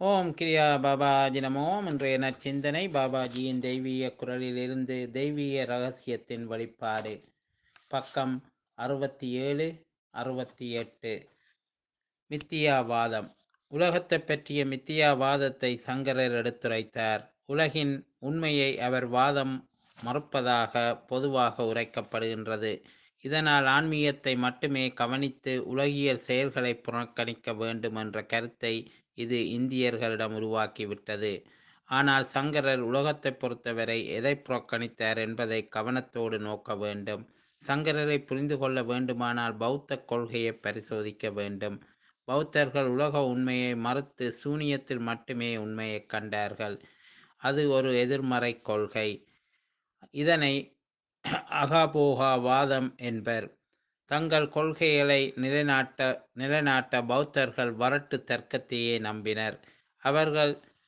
ஓம் கிரியா பாபாஜி நமோம் இன்றைய நற்சிந்தனை பாபாஜியின் தெய்வீக குரலிலிருந்து தெய்வீக ரகசியத்தின் வெளிப்பாடு பக்கம் அறுபத்தி ஏழு அறுபத்தி எட்டு மித்தியாவாதம் உலகத்தைப் பற்றிய மித்தியாவாதத்தை சங்கரர் எடுத்துரைத்தார் உலகின் உண்மையை அவர் வாதம் மறுப்பதாக பொதுவாக உரைக்கப்படுகின்றது இதனால் ஆன்மீகத்தை மட்டுமே கவனித்து உலகியல் செயல்களை புறக்கணிக்க வேண்டும் என்ற கருத்தை இது இந்தியர்களிடம் உருவாக்கிவிட்டது ஆனால் சங்கரர் உலகத்தை பொறுத்தவரை எதை புறக்கணித்தார் என்பதை கவனத்தோடு நோக்க வேண்டும் சங்கரரை புரிந்து கொள்ள வேண்டுமானால் பௌத்த கொள்கையை பரிசோதிக்க வேண்டும் பௌத்தர்கள் உலக உண்மையை மறுத்து சூனியத்தில் மட்டுமே உண்மையை கண்டார்கள் அது ஒரு எதிர்மறை கொள்கை இதனை அகாபோகாவாதம் என்பர் தங்கள் கொள்கைகளை நிலைநாட்ட நிலைநாட்ட பௌத்தர்கள் வரட்டு தர்க்கத்தையே நம்பினர் அவர்கள்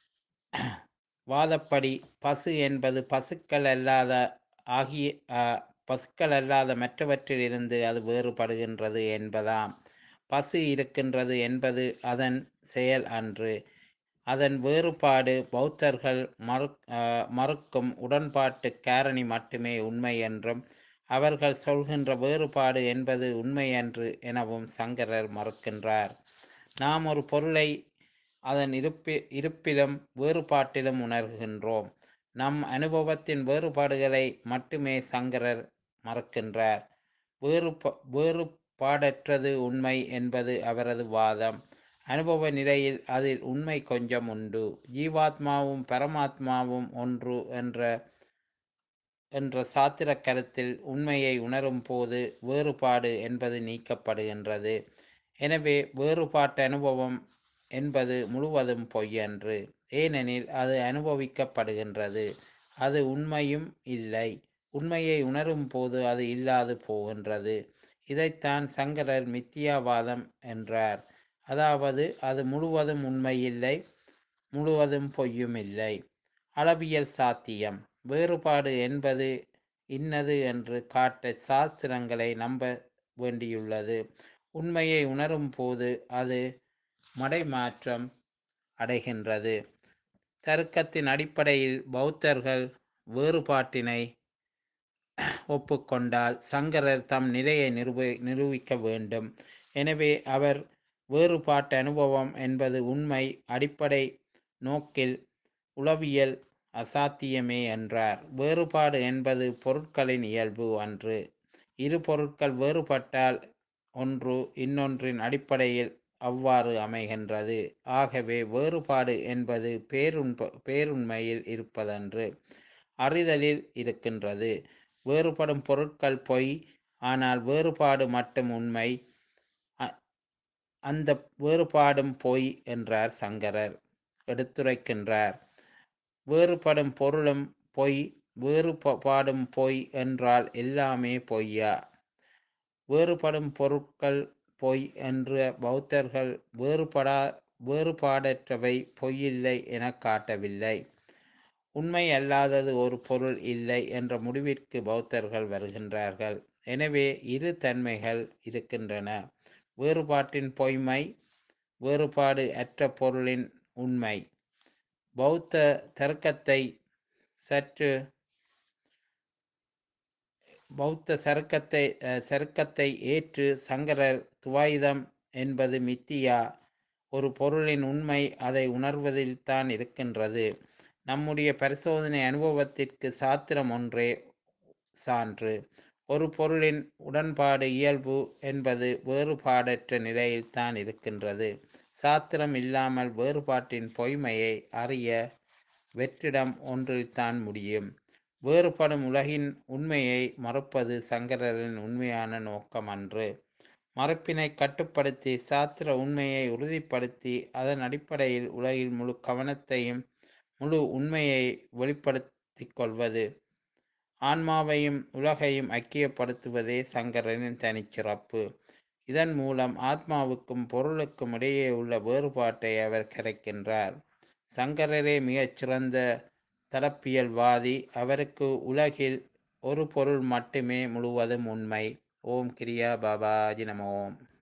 வாதப்படி பசு என்பது பசுக்கள் அல்லாத ஆகிய பசுக்கள் அல்லாத மற்றவற்றிலிருந்து அது வேறுபடுகின்றது என்பதாம் பசு இருக்கின்றது என்பது அதன் செயல் அன்று அதன் வேறுபாடு பௌத்தர்கள் மறு மறுக்கும் உடன்பாட்டு காரணி மட்டுமே உண்மை என்றும் அவர்கள் சொல்கின்ற வேறுபாடு என்பது உண்மையன்று எனவும் சங்கரர் மறுக்கின்றார் நாம் ஒரு பொருளை அதன் இருப்பி இருப்பிலும் வேறுபாட்டிலும் உணர்கின்றோம் நம் அனுபவத்தின் வேறுபாடுகளை மட்டுமே சங்கரர் மறுக்கின்றார் வேறு வேறுபாடற்றது உண்மை என்பது அவரது வாதம் அனுபவ நிலையில் அதில் உண்மை கொஞ்சம் உண்டு ஜீவாத்மாவும் பரமாத்மாவும் ஒன்று என்ற என்ற சாத்திர கருத்தில் உண்மையை உணரும் போது வேறுபாடு என்பது நீக்கப்படுகின்றது எனவே வேறுபாட்டு அனுபவம் என்பது முழுவதும் பொய்யன்று ஏனெனில் அது அனுபவிக்கப்படுகின்றது அது உண்மையும் இல்லை உண்மையை உணரும் போது அது இல்லாது போகின்றது இதைத்தான் சங்கரர் மித்தியாவாதம் என்றார் அதாவது அது முழுவதும் உண்மையில்லை முழுவதும் பொய்யும் இல்லை அளவியல் சாத்தியம் வேறுபாடு என்பது இன்னது என்று காட்ட சாஸ்திரங்களை நம்ப வேண்டியுள்ளது உண்மையை உணரும் போது அது மடைமாற்றம் அடைகின்றது தர்க்கத்தின் அடிப்படையில் பௌத்தர்கள் வேறுபாட்டினை ஒப்புக்கொண்டால் சங்கரர் தம் நிலையை நிரூபி நிரூபிக்க வேண்டும் எனவே அவர் வேறுபாட்டு அனுபவம் என்பது உண்மை அடிப்படை நோக்கில் உளவியல் அசாத்தியமே என்றார் வேறுபாடு என்பது பொருட்களின் இயல்பு அன்று இரு பொருட்கள் வேறுபட்டால் ஒன்று இன்னொன்றின் அடிப்படையில் அவ்வாறு அமைகின்றது ஆகவே வேறுபாடு என்பது பேருண்ப பேருண்மையில் இருப்பதன்று அறிதலில் இருக்கின்றது வேறுபடும் பொருட்கள் பொய் ஆனால் வேறுபாடு மட்டும் உண்மை அந்த வேறுபாடும் பொய் என்றார் சங்கரர் எடுத்துரைக்கின்றார் வேறுபடும் பொருளும் பொய் வேறுபாடும் பொய் என்றால் எல்லாமே பொய்யா வேறுபடும் பொருட்கள் பொய் என்ற பௌத்தர்கள் வேறுபடா வேறுபாடற்றவை பொய்யில்லை என காட்டவில்லை உண்மை அல்லாதது ஒரு பொருள் இல்லை என்ற முடிவிற்கு பௌத்தர்கள் வருகின்றார்கள் எனவே இரு தன்மைகள் இருக்கின்றன வேறுபாட்டின் பொய்மை வேறுபாடு அற்ற பொருளின் உண்மை பௌத்த தர்க்கத்தை சற்று பௌத்த சருக்கத்தை சருக்கத்தை ஏற்று சங்கரர் துவாயுதம் என்பது மித்தியா ஒரு பொருளின் உண்மை அதை உணர்வதில்தான் இருக்கின்றது நம்முடைய பரிசோதனை அனுபவத்திற்கு சாத்திரம் ஒன்றே சான்று ஒரு பொருளின் உடன்பாடு இயல்பு என்பது வேறுபாடற்ற நிலையில்தான் இருக்கின்றது சாத்திரம் இல்லாமல் வேறுபாட்டின் பொய்மையை அறிய வெற்றிடம் ஒன்றில்தான் முடியும் வேறுபடும் உலகின் உண்மையை மறுப்பது சங்கரரின் உண்மையான நோக்கம் அன்று மறுப்பினை கட்டுப்படுத்தி சாத்திர உண்மையை உறுதிப்படுத்தி அதன் அடிப்படையில் உலகில் முழு கவனத்தையும் முழு உண்மையை வெளிப்படுத்திக் கொள்வது ஆன்மாவையும் உலகையும் ஐக்கியப்படுத்துவதே சங்கரனின் தனிச்சிறப்பு இதன் மூலம் ஆத்மாவுக்கும் பொருளுக்கும் இடையே உள்ள வேறுபாட்டை அவர் கரைக்கின்றார் சங்கரரே மிகச் சிறந்த தடப்பியல்வாதி அவருக்கு உலகில் ஒரு பொருள் மட்டுமே முழுவதும் உண்மை ஓம் கிரியா பாபாஜி நம ஓம்